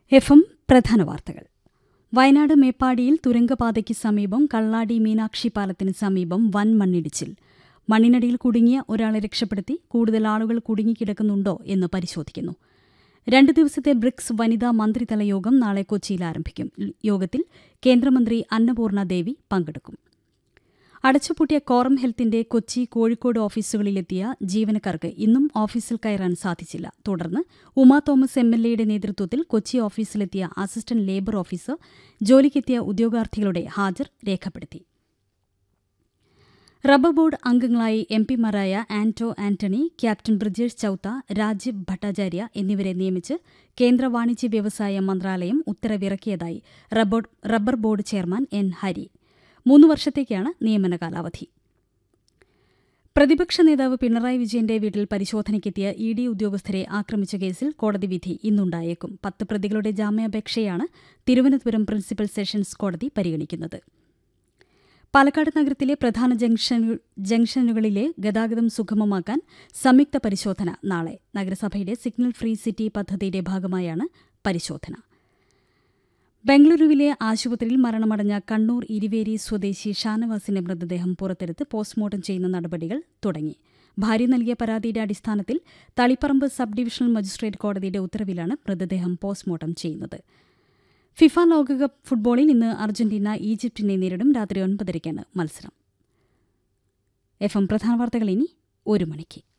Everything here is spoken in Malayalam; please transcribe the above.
എഫ് എം പ്രധാന വാർത്തകൾ വയനാട് മേപ്പാടിയിൽ തുരങ്കപാതയ്ക്ക് സമീപം കള്ളാടി മീനാക്ഷി പാലത്തിന് സമീപം വൻ മണ്ണിടിച്ചിൽ മണ്ണിനടിയിൽ കുടുങ്ങിയ ഒരാളെ രക്ഷപ്പെടുത്തി കൂടുതൽ ആളുകൾ കുടുങ്ങിക്കിടക്കുന്നുണ്ടോ എന്ന് പരിശോധിക്കുന്നു രണ്ട് ദിവസത്തെ ബ്രിക്സ് വനിതാ മന്ത്രിതല യോഗം നാളെ കൊച്ചിയിൽ ആരംഭിക്കും യോഗത്തിൽ കേന്ദ്രമന്ത്രി അന്നപൂർണ ദേവി പങ്കെടുക്കും അടച്ചുപൂട്ടിയ കോറം ഹെൽത്തിന്റെ കൊച്ചി കോഴിക്കോട് ഓഫീസുകളിലെത്തിയ ജീവനക്കാർക്ക് ഇന്നും ഓഫീസിൽ കയറാൻ സാധിച്ചില്ല തുടർന്ന് ഉമാ തോമസ് എം എൽ എയുടെ നേതൃത്വത്തിൽ കൊച്ചി ഓഫീസിലെത്തിയ അസിസ്റ്റന്റ് ലേബർ ഓഫീസർ ജോലിക്കെത്തിയ ഉദ്യോഗാർത്ഥികളുടെ ഹാജർ രേഖപ്പെടുത്തി റബ്ബർ ബോർഡ് അംഗങ്ങളായി എം പിമാരായ ആന്റോ ആന്റണി ക്യാപ്റ്റൻ ബ്രിജേഷ് ചൌത്ത രാജീവ് ഭട്ടാചാര്യ എന്നിവരെ നിയമിച്ച് കേന്ദ്ര വാണിജ്യ വ്യവസായ മന്ത്രാലയം ഉത്തരവിറക്കിയതായി rubber board chairman N Hari മൂന്ന് വർഷത്തേക്കാണ് നിയമന കാലാവധി പ്രതിപക്ഷ നേതാവ് പിണറായി വിജയന്റെ വീട്ടിൽ പരിശോധനയ്ക്കെത്തിയ ഇ ഡി ഉദ്യോഗസ്ഥരെ ആക്രമിച്ച കേസിൽ കോടതി വിധി ഇന്നുണ്ടായേക്കും പത്ത് പ്രതികളുടെ ജാമ്യാപേക്ഷയാണ് തിരുവനന്തപുരം പ്രിൻസിപ്പൽ സെഷൻസ് കോടതി പരിഗണിക്കുന്നത് പാലക്കാട് നഗരത്തിലെ പ്രധാന ജംഗ്ഷനുകളിലെ ഗതാഗതം സുഗമമാക്കാൻ സംയുക്ത പരിശോധന നാളെ നഗരസഭയുടെ സിഗ്നൽ ഫ്രീ സിറ്റി പദ്ധതിയുടെ ഭാഗമായാണ് പരിശോധന ബംഗളൂരുവിലെ ആശുപത്രിയിൽ മരണമടഞ്ഞ കണ്ണൂർ ഇരിവേരി സ്വദേശി ഷാനവാസിന്റെ മൃതദേഹം പുറത്തെടുത്ത് പോസ്റ്റ്മോർട്ടം ചെയ്യുന്ന നടപടികൾ തുടങ്ങി ഭാര്യ നൽകിയ പരാതിയുടെ അടിസ്ഥാനത്തിൽ തളിപ്പറമ്പ് സബ് ഡിവിഷണൽ മജിസ്ട്രേറ്റ് കോടതിയുടെ ഉത്തരവിലാണ് മൃതദേഹം പോസ്റ്റ്മോർട്ടം ചെയ്യുന്നത് ഫിഫ ലോകകപ്പ് ഫുട്ബോളിൽ ഇന്ന് അർജന്റീന ഈജിപ്തിനെ നേരിടും രാത്രി ഒൻപതരയ്ക്കാണ് മത്സരം എഫ് എം പ്രധാന വാർത്തകൾ ഇനി ഒരു മണിക്ക്